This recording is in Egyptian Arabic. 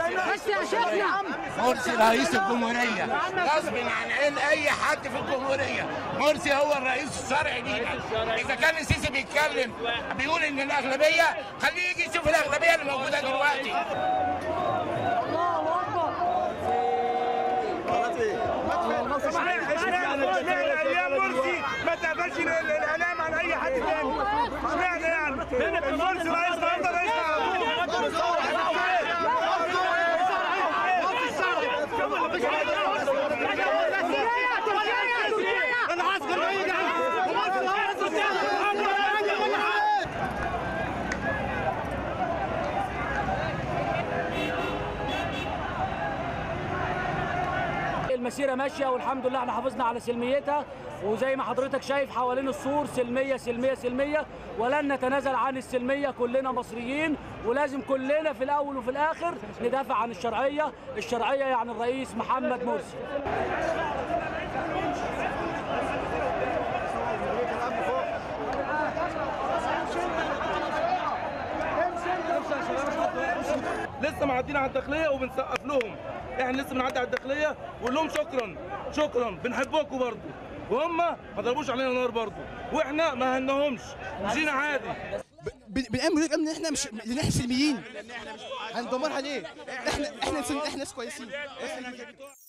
بس يا شيخنا مرسي رئيس الجمهورية غصب عن عين أي حد في الجمهورية مرسي هو الرئيس الشرعي لينا إذا كان السيسي بيتكلم بيقول إن الأغلبية خليه يجي يشوف الأغلبية اللي موجودة دلوقتي اشمعنى ايام مرسي ما تقبلش الاعلام عن اي حد تاني اشمعنى يعني مرسي رئيس النهارده رئيس المسيره ماشيه والحمد لله احنا حافظنا على سلميتها وزي ما حضرتك شايف حوالين السور سلميه سلميه سلميه ولن نتنازل عن السلميه كلنا مصريين ولازم كلنا في الاول وفي الاخر ندافع عن الشرعيه الشرعيه يعني الرئيس محمد مرسي لسه معديين على الداخليه وبنسقف لهم احنا لسه بنعدي على الداخليه ونقول لهم شكرا شكرا بنحبكم برضه وهم ما ضربوش علينا نار برضه واحنا ما هنهمش جينا عادي بنعمل ايه ان احنا مش ان احنا سلميين هندمرها ليه؟ احنا احنا احنا ناس كويسين